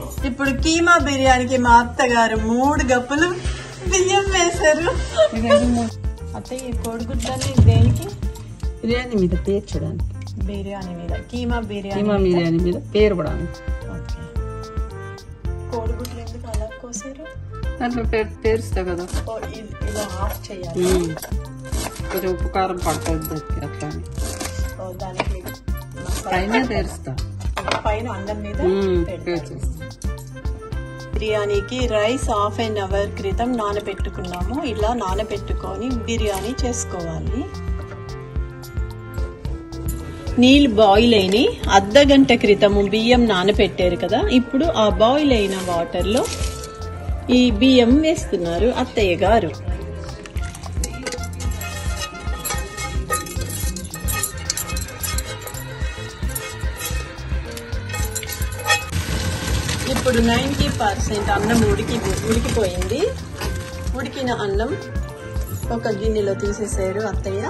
ఇప్పుడు కీమా బిర్యానీకి మా అత్తగారు మూడు గప్పులు బియ్యం వేశారు అత్తయ్య ఈ కోడిగుడ్లని దేనికి బిర్యానీ మీద పేర్చడానికి బిర్యానీ మీద కీమా బిర్యానీ కీమా బిర్యానీ మీద పేర్పడానికి ఓకే. కోడిగుడ్లు ఎందుకు అలా కోసారు దాంట్లో పేరు పేరుస్తా కదా ఓ, ఇది- ఇలా ఆఫ్ చేయాలి ఉమ్. కొంచెం ఉప్పు కారం పడుతుంది దానికి అట్లా అని. ఓ, దానికి మసాలా పైన పేరుస్తా పైన అన్నం మీద ఉమ్, పెడతారు. పేర్చేస్తా బిర్యానీకి రైస్ హాఫ్ అన్ అవర్ క్రితం నానబెట్టుకున్నాము ఇలా నానబెట్టుకొని బిర్యానీ చేసుకోవాలి నీళ్ళు బాయిల్ అయినాయి అర్ధ గంట క్రితము బియ్యం నానబెట్టారు కదా ఇప్పుడు ఆ బాయిల్ అయిన వాటర్లో ఈ బియ్యం వేస్తున్నారు అత్తయ్య గారు ఇప్పుడు నైంటీ పర్సెంట్ అన్నం ఉడికి ఉడికిపోయింది ఉడికిన అన్నం ఒక గిన్నెలో తీసేసారు అత్తయ్య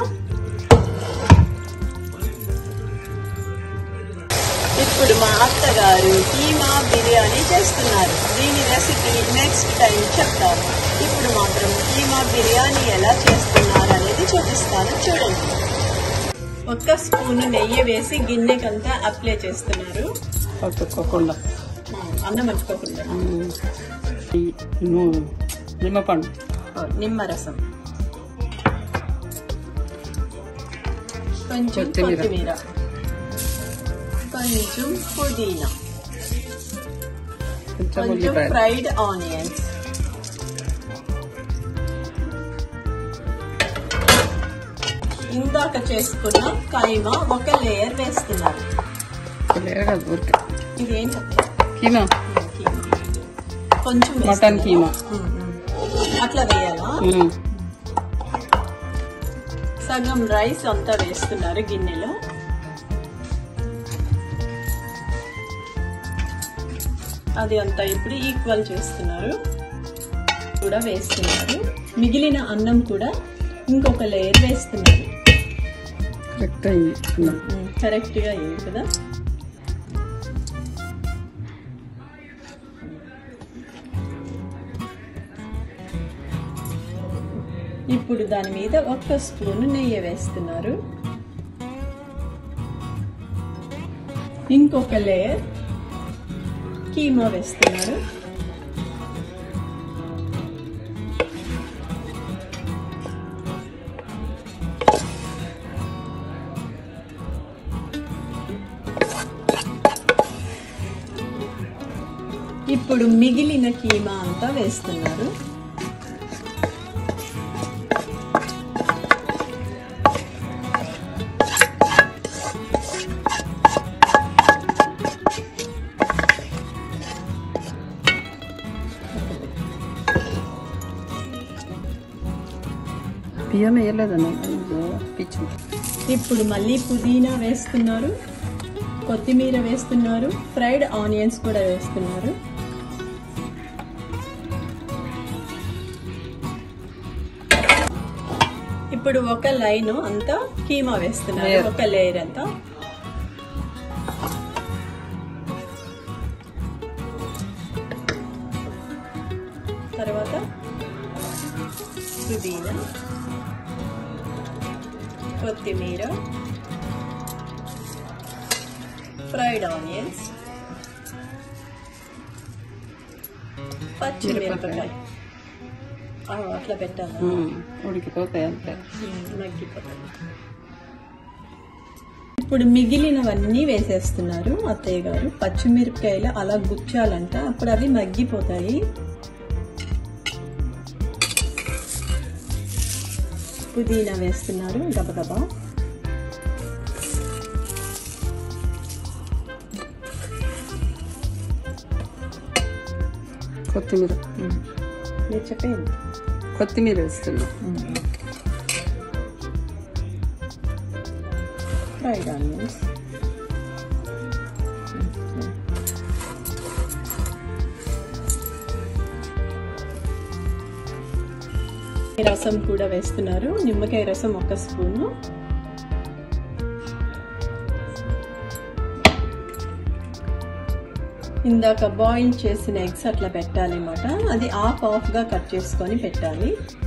ఇప్పుడు మా అత్తగారు కీమా బిర్యానీ చేస్తున్నారు దీని రెసిపీ నెక్స్ట్ టైం చెప్తాను ఇప్పుడు మాత్రం కీమా బిర్యానీ ఎలా చేస్తున్నారు అనేది చూపిస్తాను చూడండి ఒక్క స్పూన్ నెయ్యి వేసి గిన్నెకంతా అప్లై చేస్తున్నారు పట్టుకోకుండా అన్నం అంటుకోకుండా ఉమ్. ఈ ను- నిమ్మపండు ఓ, నిమ్మరసం కొంచెం కొత్తిమీర. కొత్తిమీర కొంచెం పుదీనా కొంచెం కొంచెం ఉల్లిపాయలు ఫ్రైడ్ ఆనియన్స్ ఇందాక చేసుకున్న కైమా ఒక లేయర్ వేస్తున్నారు లేదు కదా ఊరికే ఇది ఏంటంటే కీమా కొంచెం మటన్ వేస్తున్నారు. కీమా ఉమ్, ఉమ్. అట్లా వేయాలా ఉమ్. సగం రైస్ అంతా వేస్తున్నారు గిన్నెలో అది అంతా ఇప్పుడు ఈక్వల్ చేస్తున్నారు కూడా వేస్తున్నారు మిగిలిన అన్నం కూడా ఇంకొక లేయర్ వేస్తున్నారు కరెక్ట్ అయింది అన్నం. కరెక్ట్ గా అయింది కదా ఇప్పుడు దాని మీద ఒక్క స్పూన్ నెయ్యి వేస్తున్నారు ఇంకొక లేయర్ కీమా వేస్తున్నారు ఇప్పుడు మిగిలిన కీమా అంతా వేస్తున్నారు బియ్యం వేయలేదన్న పిచ్చి ఇప్పుడు మళ్ళీ పుదీనా వేస్తున్నారు కొత్తిమీర వేస్తున్నారు ఫ్రైడ్ ఆనియన్స్ కూడా వేస్తున్నారు ఇప్పుడు ఒక లైన్ అంతా కీమా వేస్తున్నారు Layer. ఒక లేయర్ అంతా తర్వాత పుదీనా కొత్తిమీర ఫ్రైడ్ ఆనియన్స్ పచ్చిమిరపకాయ ఆ, అట్లా పెట్టాలి ఉమ్. ఉడికిపోతాయి అంతే మగ్గిపోతాయి ఇప్పుడు మిగిలినవన్నీ వేసేస్తున్నారు అత్తయ్య గారు పచ్చిమిరపకాయలు అలా గుచ్చాలంట అప్పుడు అవి మగ్గిపోతాయి పుదీనా వేస్తున్నారు గబగబా కొత్తిమీర మీరు చెప్పేది కొత్తిమీర వేస్తున్నా ఫ్రైడ్ ఆనియన్స్ రసం కూడా వేస్తున్నారు నిమ్మకాయ రసం ఒక స్పూను ఇందాక బాయిల్ చేసిన ఎగ్స్ అట్లా పెట్టాలి అన్నమాట అది హాఫ్ హాఫ్ గా కట్ చేసుకొని పెట్టాలి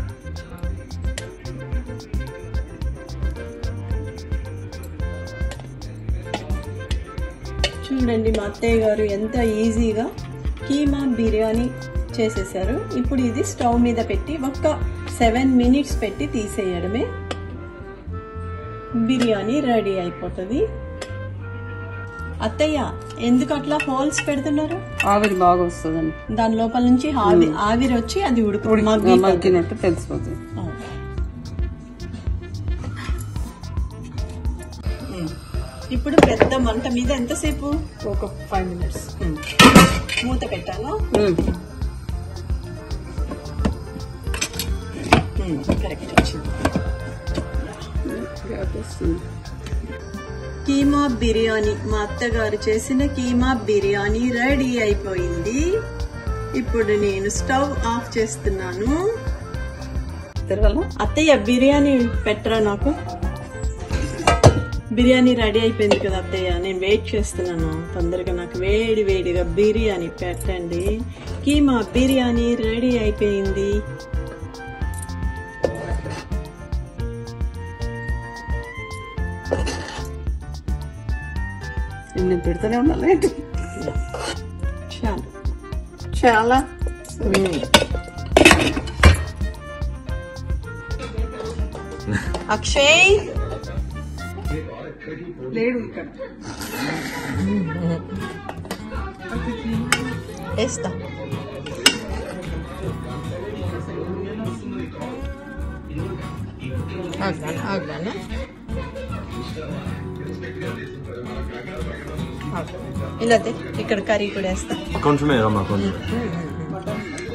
చూడండి మా అత్తయ్య గారు ఎంత ఈజీగా కీమా బిర్యానీ చేసేసారు ఇప్పుడు ఇది స్టవ్ మీద పెట్టి ఒక్క సెవెన్ మినిట్స్ పెట్టి తీసేయడమే బిర్యానీ రెడీ అయిపోతుంది అత్తయ్య ఎందుకు అట్లా హోల్స్ పెడుతున్నారు ఆవిరి బాగా వస్తుందండి దాని లోపల నుంచి ఆవి ఆవిరి వచ్చి అది ఉడుకు మగ్గి- మగ్గినట్టు తెలిసిపోతుంది ఆ. ఉమ్. ఇప్పుడు పెద్ద మంట మీద ఎంతసేపు ఒక ఫైవ్ మినిట్స్ ఉమ్. మూత పెట్టాలా కరెక్ట్ వచ్చింది కీమా బిర్యానీ మా అత్తగారు చేసిన కీమా బిర్యానీ రెడీ అయిపోయింది ఇప్పుడు నేను స్టవ్ ఆఫ్ చేస్తున్నాను తిరగల అత్తయ్య బిర్యానీ పెట్టరా నాకు బిర్యానీ రెడీ అయిపోయింది కదా అత్తయ్య నేను వెయిట్ చేస్తున్నాను తొందరగా నాకు వేడి వేడిగా బిర్యానీ పెట్టండి కీమా బిర్యానీ రెడీ అయిపోయింది నేను పెడుతూనే ఉండాలి ఏంటి? చాలు చాలా అక్షయ్ లేడు ఇక్కడ వేస్తా ఆగ్లానా ఆగ్లానా ఇలా తే, ఇక్కడ కర్రీ కూడా వేస్తా కొంచెమే రమ్మ కొంచెం ఉమ్, ఉమ్.